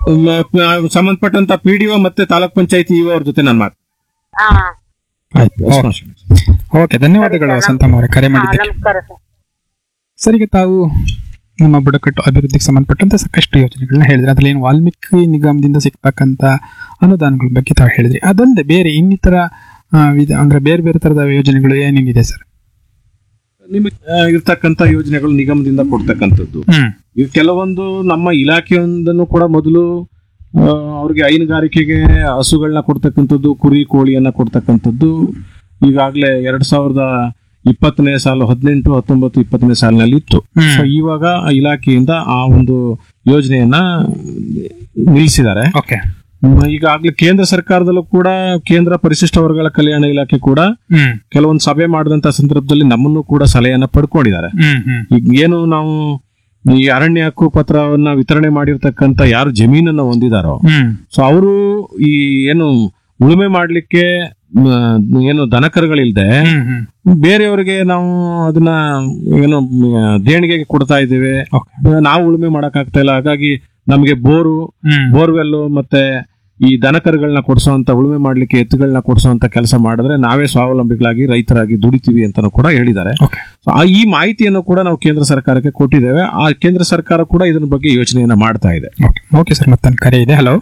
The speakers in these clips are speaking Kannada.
ಮ- ಪ- ಸಂಬಂಧಪಟ್ಟಂತ ಪಿಡಿಒ ಮತ್ತೆ ತಾಲೂಕ್ ಪಂಚಾಯತಿ ಇಒ ಅವ್ರ ಜೊತೆ ನಾನು ಮಾತು ಹಾ ಆಯ್ತು ಓಕೆ ಧನ್ಯವಾದಗಳು ವಸಂತಮ್ಮ ಅವರೇ ಕರೆ ಹಾ, ಮಾಡಿದ್ದಕ್ಕೆ ನಮಸ್ಕಾರ ಸರ್ ಸರ್ ಈಗ ತಾವು ನಮ್ಮ ಬುಡಕಟ್ಟು ಅಭಿವೃದ್ಧಿಗೆ ಸಂಬಂಧಪಟ್ಟಂತೆ ಸಾಕಷ್ಟು ಯೋಜನೆಗಳನ್ನ ಹೇಳಿದ್ರಿ ಅದ್ರಲ್ಲಿ ಏನು ವಾಲ್ಮೀಕಿ ನಿಗಮದಿಂದ ಸಿಗ್ತಕ್ಕಂತ ಅನುದಾನಗಳ ಬಗ್ಗೆ ತಾವು ಹೇಳಿದ್ರಿ ಅದಲ್ಲದೆ ಬೇರೆ ಇನ್ನಿತರ ಆ, ವಿಧ ಅಂದ್ರೆ ಬೇರೆ ಬೇರೆ ತರದ ಯೋಜನೆಗಳು ಏನೇನಿದೆ ಸರ್ ನಿಮಗೆ ಇರ್ತಕ್ಕಂತ ಯೋಜನೆಗಳು ನಿಗಮದಿಂದ ಕೊಡ್ತಕ್ಕಂಥದ್ದು ಹ್ಮ್ ಈಗ ಕೆಲವೊಂದು ನಮ್ಮ ಇಲಾಖೆಯೊಂದನ್ನು ಕೂಡ ಮೊದಲು ಆ, ಅವ್ರಿಗೆ ಹೈನುಗಾರಿಕೆಗೆ ಹಸುಗಳನ್ನ ಕೊಡ್ತಕ್ಕಂಥದ್ದು ಕುರಿ ಕೋಳಿಯನ್ನ ಕೊಡ್ತಕ್ಕಂಥದ್ದು ಈಗಾಗಲೇ ಎರಡ್ ಸಾವಿರದ ಇಪ್ಪತ್ತನೇ ಸಾಲು ಹದಿನೆಂಟು ಹತ್ತೊಂಬತ್ತು ಇಪ್ಪತ್ತನೇ ಸಾಲಿನಲ್ಲಿ ಇತ್ತು ಹ್ಮ್. ಸೊ ಇವಾಗ ಆ ಇಲಾಖೆಯಿಂದ ಆ ಒಂದು ಯೋಜನೆಯನ್ನ ನಿಲ್ಲಿಸಿದ್ದಾರೆ ಓಕೆ ಈಗಾಗಲೇ ಕೇಂದ್ರ ಸರ್ಕಾರದಲ್ಲೂ ಕೂಡ ಕೇಂದ್ರ ಪರಿಶಿಷ್ಟ ವರ್ಗಗಳ ಕಲ್ಯಾಣ ಇಲಾಖೆ ಕೂಡ ಹ್ಮ್ ಕೆಲವೊಂದು ಸಭೆ ಮಾಡಿದಂತ ಸಂದರ್ಭದಲ್ಲಿ ನಮ್ಮನ್ನು ಕೂಡ ಸಲಹೆಯನ್ನ ಪಡ್ಕೊಂಡಿದ್ದಾರೆ ಹ್ಮ್ ಹ್ಮ್ ಈಗ ಏನು ನಾವು ಈ ಅರಣ್ಯ ಹಕ್ಕು ಪತ್ರವನ್ನ ವಿತರಣೆ ಮಾಡಿರ್ತಕ್ಕಂತ ಯಾರು ಜಮೀನನ್ನ ಹೊಂದಿದಾರೋ ಹ್ಮ್ ಸೊ ಅವರು ಈ ಏನು ಉಳುಮೆ ಮಾಡ್ಲಿಕ್ಕೆ ಮ, ಏನು ದನಕರುಗಳಿಲ್ದೆ ಹ್ಮ್ ಹ್ಮ್ ಬೇರೆಯವರಿಗೆ ನಾವು ಅದನ್ನ ಏನು ಮ, ದೇಣಿಗೆಗೆ ಕೊಡ್ತಾ ಇದ್ದೇವೆ ಓಕೆ ನಾವು ಉಳುಮೆ ಮಾಡಕ್ ಆಗ್ತಾ ಇಲ್ಲ ಹಾಗಾಗಿ ನಮಗೆ ಬೋರು ಹ್ಮ್ ಬೋರ್ವೆಲ್ ಮತ್ತೆ ಈ ದನಕರುಗಳನ್ನ ಕೊಡಿಸುವಂತ ಉಳುಮೆ ಮಾಡ್ಲಿಕ್ಕೆ ಎತ್ತುಗಳನ್ನ ಕೊಡಿಸುವಂತ ಕೆಲಸ ಮಾಡಿದ್ರೆ ನಾವೇ ಸ್ವಾವಲಂಬಿಗಳಾಗಿ ರೈತರಾಗಿ ದುಡಿತೀವಿ ಅಂತಾನು ಕೂಡ ಹೇಳಿದ್ದಾರೆ ಓಕೆ So, ಆ ಈ ಮಾಹಿತಿಯನ್ನು ಕೂಡ ನಾವು ಕೇಂದ್ರ ಸರ್ಕಾರಕ್ಕೆ ಕೊಟ್ಟಿದ್ದೇವೆ ಆ ಕೇಂದ್ರ ಸರ್ಕಾರ ಕೂಡ ಇದರ ಬಗ್ಗೆ ಯೋಚನೆಯನ್ನ ಮಾಡ್ತಾ ಇದೆ ಓಕೆ ಓಕೆ ಸರ್ ಮತ್ತೊಂದು ಕರೆ ಇದೆ ಹಲೋ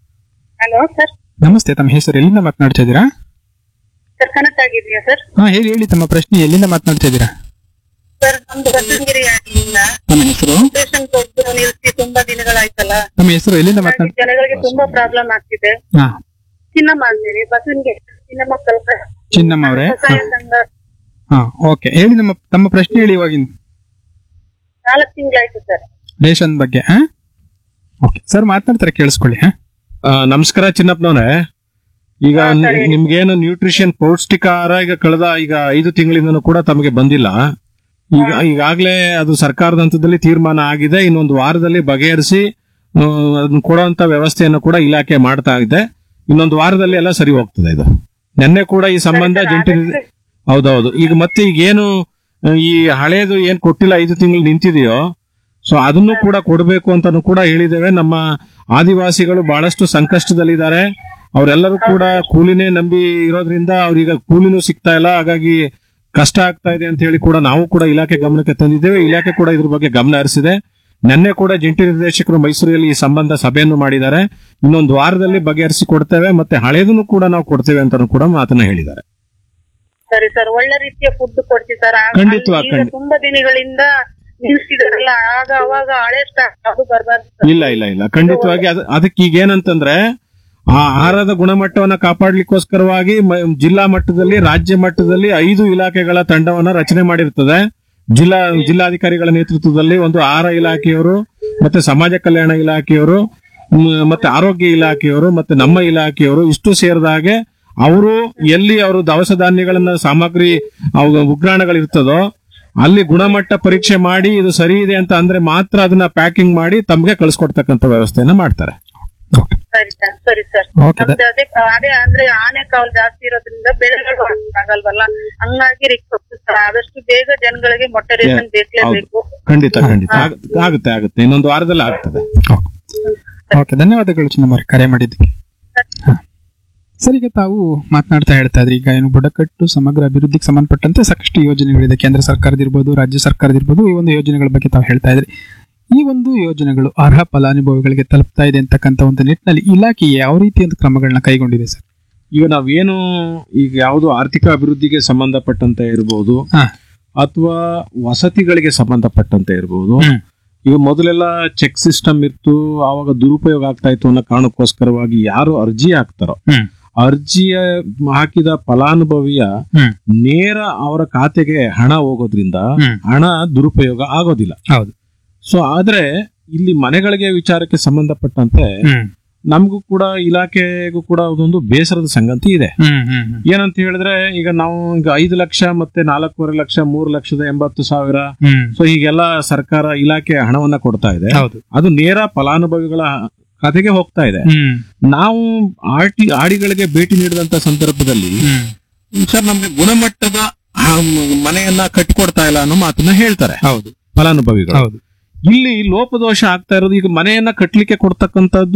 ಹಲೋ ಸರ್ ನಮಸ್ತೆ ತಮ್ಮ ಹೆಸರು ಎಲ್ಲಿಂದ ಮಾತನಾಡ್ತಾ ಇದ್ದೀರಾ ಸರ್ ಕನೆಕ್ಟ್ ಆಗಿದೆಯಾ ಸರ್ ಹಾ ಹೇಳಿ ಹೇಳಿ ತಮ್ಮ ಪ್ರಶ್ನೆ ಎಲ್ಲಿಂದ ಮಾತನಾಡ್ತಾ ಇದ್ದೀರಾ ಸರ್ ನಮ್ದು ಬಸವನಗಿರಿ ಆಗಿಂದ ತಮ್ಮ ಹೆಸರು ಸ್ಟೇಷನ್ ಕೊಟ್ಟು ನಿಲ್ಸಿ ತುಂಬಾ ದಿನಗಳಾಯ್ತಲ್ಲ ತಮ್ಮ ಹೆಸರು ಎಲ್ಲಿಂದ ಮಾತನಾಡ್ ಜನಗಳಿಗೆ ತುಂಬಾ ಪ್ರಾಬ್ಲಮ್ ಆಗ್ತಿದೆ ಹಾ ಚಿನ್ನಮ್ಮ ಅಂತೀವಿ ಬಸವನಗಿರಿ ಚಿನ್ನಮ್ಮ ಕಲ್ಪ ಚಿನ್ನಮ್ಮ ಅವರೇ ಸ್ವಸಹಾಯ ಸಂಘ ಹಾ ಓಕೆ ಹೇಳಿ ನಮ್ಮ ತಮ್ಮ ಪ್ರಶ್ನೆ ಹೇಳಿ ಇವಾಗಿನ ನಾಲ್ಕು ತಿಂಗಳಾಯ್ತು ಸರ್ ರೇಷನ್ ಬಗ್ಗೆ ಹಾ ಓಕೆ ಸರ್ ಮಾತನಾಡ್ತಾರೆ ಕೇಳಿಸ್ಕೊಳ್ಳಿ ಹಾ ಆ, ನಮಸ್ಕಾರ ಚಿನ್ನಪ್ಪನವ್ರೆ ಈಗ ನಿ- ನಿಮ್ಗೇನು ನ್ಯೂಟ್ರಿಷನ್ ಪೌಷ್ಟಿಕ ಆಹಾರ ಈಗ ಕಳೆದ ಈಗ ಐದು ತಿಂಗಳಿಂದನೂ ಕೂಡ ತಮಗೆ ಬಂದಿಲ್ಲ ಈಗ ಈಗಾಗಲೇ ಅದು ಸರ್ಕಾರದ ಹಂತದಲ್ಲಿ ತೀರ್ಮಾನ ಆಗಿದೆ ಇನ್ನೊಂದು ವಾರದಲ್ಲಿ ಬಗೆಹರಿಸಿ ಆ, ಅದನ್ನ ಕೊಡುವಂತ ವ್ಯವಸ್ಥೆಯನ್ನು ಕೂಡ ಇಲಾಖೆ ಮಾಡ್ತಾ ಇದೆ ಇನ್ನೊಂದು ವಾರದಲ್ಲಿ ಎಲ್ಲ ಸರಿ ಹೋಗ್ತದೆ ಇದು ನಿನ್ನೆ ಕೂಡ ಈ ಸಂಬಂಧ ಜಂಟಿ ನಿರ್ದೇ- ಹೌದೌದು ಈಗ ಮತ್ತೆ ಈಗ ಏನು ಆ, ಈ ಹಳೇದು ಏನ್ ಕೊಟ್ಟಿಲ್ಲ ಐದು ತಿಂಗಳು ನಿಂತಿದೆಯೋ ಸೊ ಅದನ್ನು ಕೂಡ ಕೊಡಬೇಕು ಅಂತಾನು ಕೂಡ ಹೇಳಿದ್ದೇವೆ ನಮ್ಮ ಆದಿವಾಸಿಗಳು ಬಹಳಷ್ಟು ಸಂಕಷ್ಟದಲ್ಲಿದ್ದಾರೆ ಅವರೆಲ್ಲರೂ ಕೂಡ ಕೂಲಿನೇ ನಂಬಿ ಇರೋದ್ರಿಂದ ಅವ್ರೀಗ ಕೂಲಿನೂ ಸಿಗ್ತಾ ಇಲ್ಲ ಹಾಗಾಗಿ ಕಷ್ಟ ಆಗ್ತಾ ಇದೆ ಅಂತ ಹೇಳಿ ಕೂಡ ನಾವು ಕೂಡ ಇಲಾಖೆ ಗಮನಕ್ಕೆ ತಂದಿದ್ದೇವೆ ಇಲಾಖೆ ಕೂಡ ಇದ್ರ ಬಗ್ಗೆ ಗಮನ ಹರಿಸಿದೆ ನಿನ್ನೆ ಕೂಡ ಜಂಟಿ ನಿರ್ದೇಶಕರು ಮೈಸೂರಲ್ಲಿ ಈ ಸಂಬಂಧ ಸಭೆಯನ್ನು ಮಾಡಿದ್ದಾರೆ ಇನ್ನೊಂದು ವಾರದಲ್ಲಿ ಬಗೆಹರಿಸಿ ಕೊಡ್ತೇವೆ ಮತ್ತೆ ಹಳೇದನ್ನು ಕೂಡ ನಾವು ಕೊಡ್ತೇವೆ ಅಂತಾನು ಕೂಡ ಮಾತನ್ನ ಹೇಳಿದ್ದಾರೆ ಸರಿ ಸರ್ ಒಳ್ಳೆ ರೀತಿಯ ಫುಡ್ ಕೊಡ್ತೀವಿ ಸರ್ ಆ- ಖಂಡಿತವಾಗಿ, ಈಗ ಖಂಡಿತ. ತುಂಬಾ ದಿನಗಳಿಂದ ನಿಲ್ಸಿದಾರಲ್ಲ ಆಗ ಅವಾಗ ಹಳೆ ಸ್ಟಾಕ್ ಅದು ಬರ್ಬಾರ್ದು ಇಲ್ಲ ಇಲ್ಲ ಇಲ್ಲ ಖಂಡಿತವಾಗಿ ಅದ ಅದಕ್ಕೆ ಈಗ ಏನಂತಂದ್ರೆ ಆ ಆಹಾರದ ಗುಣಮಟ್ಟವನ್ನ ಕಾಪಾಡ್ಲಿಕ್ಕೋಸ್ಕರವಾಗಿ ಮ- ಜಿಲ್ಲಾ ಮಟ್ಟದಲ್ಲಿ ರಾಜ್ಯ ಮಟ್ಟದಲ್ಲಿ ಐದು ಇಲಾಖೆಗಳ ತಂಡವನ್ನ ರಚನೆ ಮಾಡಿರ್ತದೆ ಜಿಲ್ಲಾ ಜಿಲ್ಲಾಧಿಕಾರಿಗಳ ನೇತೃತ್ವದಲ್ಲಿ ಒಂದು ಆಹಾರ ಇಲಾಖೆಯವರು ಮತ್ತೆ ಸಮಾಜ ಕಲ್ಯಾಣ ಇಲಾಖೆಯವರು ಮ್, ಮತ್ತೆ ಆರೋಗ್ಯ ಇಲಾಖೆಯವರು ಮತ್ತೆ ನಮ್ಮ ಇಲಾಖೆಯವರು ಇಷ್ಟು ಸೇರಿದ ಹಾಗೆ ಅವರು ಎಲ್ಲಿ ಅವರು ದವಸ ಧಾನ್ಯಗಳನ್ನ ಸಾಮಗ್ರಿ ಅವು ಉಗ್ರಾಣಗಳಿರ್ತದೋ ಅಲ್ಲಿ ಗುಣಮಟ್ಟ ಪರೀಕ್ಷೆ ಮಾಡಿ ಇದು ಸರಿ ಇದೆ ಅಂತ ಅಂದ್ರೆ ಮಾತ್ರ ಅದನ್ನ ಪ್ಯಾಕಿಂಗ್ ಮಾಡಿ ತಮ್ಗೆ ಕಳಿಸ್ಕೊಡ್ತಕ್ಕಂಥ ವ್ಯವಸ್ಥೆಯನ್ನ ಮಾಡ್ತಾರೆ ಓಕೆ ಸರಿ ಸರ್ ಸರಿ ಸರ್ ಓಕೆ ನಮ್ದು ಅದೇ ಅದೇ ಅಂದ್ರೆ ಆನೆ ಕಾವಲು ಜಾಸ್ತಿ ಇರೋದ್ರಿಂದ ಬೆಳೆಗಳು ಆಗಲ್ವಲ್ಲ ಹಂಗಾಗಿ ರಿಕ್ವೆಸ್ಟ್ ಸರ್ ಆದಷ್ಟು ಬೇಗ ಜನಗಳಿಗೆ ಮೊಟ್ಟೆ ರೇಷನ್ ಬೇಕೇಬೇಕು ಖಂಡಿತ ಖಂಡಿತ ಆಗ್- ಆಗುತ್ತೆ ಆಗುತ್ತೆ ಇನ್ನೊಂದು ವಾರದಲ್ಲಿ ಆಗ್ತದೆ ಓಕೆ ಧನ್ಯವಾದಗಳು ಚಿನ್ನಮ್ಮವ್ರೆ ಕರೆ ಮಾಡಿದ್ದಕ್ಕೆ ಹಾ. ಸರ್ ಈಗ ತಾವು ಮಾತನಾಡ್ತಾ ಹೇಳ್ತಾ ಇದ್ರಿ ಈಗ ಏನು ಬುಡಕಟ್ಟು ಸಮಗ್ರ ಅಭಿವೃದ್ಧಿಗೆ ಸಂಬಂಧಪಟ್ಟಂತೆ ಸಾಕಷ್ಟು ಯೋಜನೆಗಳಿದೆ ಕೇಂದ್ರ ಸರ್ಕಾರದಿರ್ಬೋದು ರಾಜ್ಯ ಸರ್ಕಾರದಿರ್ಬೋದು ಈ ಒಂದು ಯೋಜನೆಗಳ ಬಗ್ಗೆ ತಾವು ಹೇಳ್ತಾ ಇದ್ರಿ ಈ ಒಂದು ಯೋಜನೆಗಳು ಅರ್ಹ ಫಲಾನುಭವಿಗಳಿಗೆ ತಲುಪ್ತಾ ಇದೆ ಅಂತಕ್ಕಂಥ ಒಂದು ನಿಟ್ಟಿನಲ್ಲಿ ಇಲಾಖೆ ಯಾವ ರೀತಿಯ ಒಂದು ಕ್ರಮಗಳನ್ನ ಕೈಗೊಂಡಿದೆ ಸರ್ ಈಗ ನಾವೇನು ಈಗ ಯಾವುದು ಆರ್ಥಿಕ ಅಭಿವೃದ್ಧಿಗೆ ಸಂಬಂಧಪಟ್ಟಂತೆ ಇರಬಹುದು ಹಾ. ಅಥವಾ ವಸತಿಗಳಿಗೆ ಸಂಬಂಧಪಟ್ಟಂತೆ ಇರಬಹುದು ಹ್ಮ್. ಈಗ ಮೊದಲೆಲ್ಲ ಚೆಕ್ ಸಿಸ್ಟಮ್ ಇತ್ತು ಆವಾಗ ದುರುಪಯೋಗ ಆಗ್ತಾ ಇತ್ತು ಅನ್ನೋ ಕಾರಣಕ್ಕೋಸ್ಕರವಾಗಿ ಯಾರು ಅರ್ಜಿ ಹಾಕ್ತಾರೋ ಹ್ಮ್. ಅರ್ಜಿಯ ಹಾಕಿದ ಫಲಾನುಭವಿಯ ಹ್ಮ್. ನೇರ ಅವರ ಖಾತೆಗೆ ಹಣ ಹೋಗೋದ್ರಿಂದ ಹ್ಮ್. ಹಣ ದುರುಪಯೋಗ ಆಗೋದಿಲ್ಲ ಹೌದು ಸೊ ಆದ್ರೆ ಇಲ್ಲಿ ಮನೆಗಳಿಗೆ ವಿಚಾರಕ್ಕೆ ಸಂಬಂಧಪಟ್ಟಂತೆ ಹ್ಮ್ ನಮಗೂ ಕೂಡ ಇಲಾಖೆಗೂ ಕೂಡ ಅದೊಂದು ಬೇಸರದ ಸಂಗತಿ ಇದೆ ಹ್ಮ್ ಹ್ಮ್ ಹ್ಮ್ ಏನಂತ ಹೇಳಿದ್ರೆ ಈಗ ನಾವು ಈಗ ಐದು ಲಕ್ಷ ಮತ್ತೆ ನಾಲ್ಕೂವರೆ ಲಕ್ಷ ಮೂರು ಲಕ್ಷದ ಎಂಬತ್ತು ಸಾವಿರ ಹ್ಮ್ ಸೊ ಹೀಗೆಲ್ಲ ಸರ್ಕಾರ ಇಲಾಖೆ ಹಣವನ್ನ ಕೊಡ್ತಾ ಇದೆ ಹೌದು ಅದು ನೇರ ಫಲಾನುಭವಿಗಳ ಖಾತೆಗೆ ಹೋಗ್ತಾ ಇದೆ ಹ್ಮ್ ನಾವು ಆಟಿ ಆಡಿಗಳಿಗೆ ಭೇಟಿ ನೀಡಿದಂತ ಸಂದರ್ಭದಲ್ಲಿ ಹ್ಮ್ ಸರ್ ನಮ್ಗೆ ಗುಣಮಟ್ಟದ ಆ, ಮ್- ಮನೆಯನ್ನ ಕಟ್ಟಿಕೊಡ್ತಾ ಇಲ್ಲ ಅನ್ನೋ ಮಾತನ್ನ ಹೇಳ್ತಾರೆ ಹೌದು ಫಲಾನುಭವಿಗಳು ಹೌದು ಇಲ್ಲಿ ಲೋಪದೋಷ ಆಗ್ತಾ ಇರೋದು ಈಗ ಮನೆಯನ್ನ ಕಟ್ಲಿಕ್ಕೆ ಕೊಡ್ತಕ್ಕಂಥದ್ದು